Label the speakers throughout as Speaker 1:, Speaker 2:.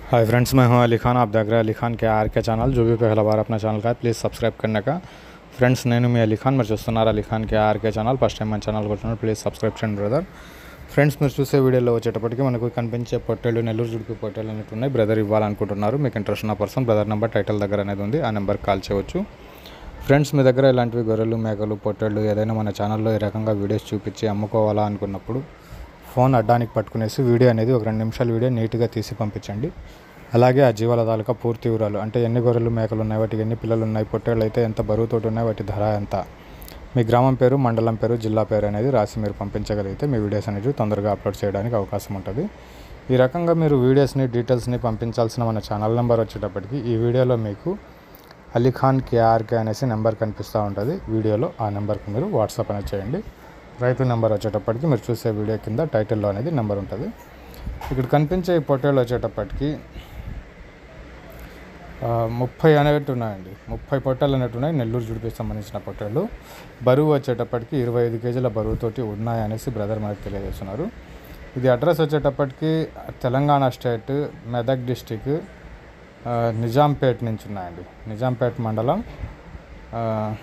Speaker 1: hi friends मैं हूं अली खान आप देख रहे हैं अली खान के आर के ఛానల్ जो भी पहला बार अपना ఛానల్ का ప్లీజ్ సబ్స్క్రైబ్ करने का ఫ్రెండ్స్ నేను మీ అలీ ఖాన్ మీరు చూస్తున్నారు Ali Khan K RK channel first time మన ఛానల్ కొట్టున్నారు ప్లీజ్ సబ్స్క్రైబ్ చేయండి బ్రదర్ ఫ్రెండ్స్ మీరు చూసే వీడియోలో వచ్చేటప్పటికి మనకు కనిపించే పొట్టేళ్ళు నెల్లూరు జుడిపి పొట్టేళ్ళు అనేవి ఉన్నాయి బ్రదర్ ఇవ్వాలనుకుంటున్నారు మీకు ఇంట్రెస్ట్ ఉన్న పర్సన్ బ్రదర్ నెంబర్ టైటిల్ దగ్గర అనేది ఉంది ఆ నెంబర్కి కాల్ చేయవచ్చు ఫ్రెండ్స్ మీ దగ్గర ఇలాంటివి గొర్రెలు మేకలు పొట్టేళ్ళు ఏదైనా మన ఛానల్లో ఈ రకంగా వీడియోస్ చూపించి అమ్ముకోవాలా అనుకున్నప్పుడు ఫోన్ అడ్డానికి పట్టుకునేసి వీడియో అనేది ఒక రెండు నిమిషాల వీడియో నీట్గా తీసి పంపించండి అలాగే ఆ జీవాల తాలూకా పూర్తి వివరాలు అంటే ఎన్ని గొర్రెలు మేకలు ఉన్నాయి వాటికి ఎన్ని పిల్లలు ఉన్నాయి పొట్టేళ్ళు అయితే ఎంత బరువుతోటి ఉన్నాయి వాటి ధర ఎంత మీ గ్రామం పేరు మండలం పేరు జిల్లా పేరు అనేది రాసి మీరు పంపించగలిగితే మీ వీడియోస్ అనేది తొందరగా అప్లోడ్ చేయడానికి అవకాశం ఉంటుంది ఈ రకంగా మీరు వీడియోస్ని డీటెయిల్స్ని పంపించాల్సిన మన ఛానల్ నెంబర్ వచ్చేటప్పటికి ఈ వీడియోలో మీకు అలీఖాన్ కేఆర్కే అనేసి నెంబర్ కనిపిస్తూ ఉంటుంది వీడియోలో ఆ నెంబర్కి మీరు వాట్సాప్ అనేది చేయండి రైతు నెంబర్ వచ్చేటప్పటికి మీరు చూసే వీడియో కింద టైటిల్లో అనేది నెంబర్ ఉంటుంది ఇక్కడ కనిపించే ఈ పొట్టేళ్ళు వచ్చేటప్పటికి ఆ, ముప్పై అనేవి ఉన్నాయండి ముప్పై పొట్టేలు అనేవి ఉన్నాయి నెల్లూరు జుడిపికి సంబంధించిన పొట్టేళ్ళు బరువు వచ్చేటప్పటికి ఇరవై ఐదు కేజీల బరువుతోటి ఉన్నాయి అనేసి బ్రదర్ మనకు తెలియజేస్తున్నారు ఇది అడ్రస్ వచ్చేటప్పటికి తెలంగాణ స్టేట్ మెదక్ డిస్టిక్ ఆ, నిజాంపేట్ నుంచి ఉన్నాయండి నిజాంపేట్ మండలం ఆ,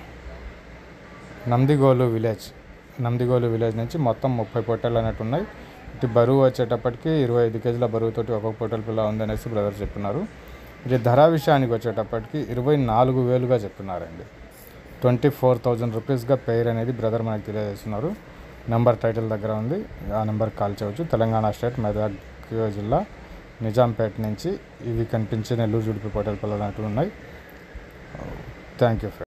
Speaker 1: నందిగోలు విలేజ్ నందిగోలు విలేజ్ నుంచి మొత్తం ముప్పై పొట్టేలు అనేవి ఉన్నాయి ఇటు బరువు వచ్చేటప్పటికి ఇరవై ఐదు కేజీల బరువుతోటి ఒక్కొక్క పొట్టెల పిల్ల ఉందనేసి బ్రదర్ చెప్తున్నారు ఇది ధర విషయానికి వచ్చేటప్పటికి ఇరవై నాలుగు వేలుగా చెప్తున్నారండి ట్వంటీ ఫోర్ థౌజండ్ రూపీస్గా పేర్ అనేది బ్రదర్ మనకు తెలియజేస్తున్నారు నెంబర్ టైటిల్ దగ్గర ఉంది ఆ నెంబర్కి కాల్ చేయవచ్చు తెలంగాణ స్టేట్ మెదక్ జిల్లా నిజాంపేట నుంచి ఇవి కనిపించే నెల్లూరు జుడిపి పొట్టెల పిల్లలు అంటూ ఉన్నాయి థ్యాంక్ యూ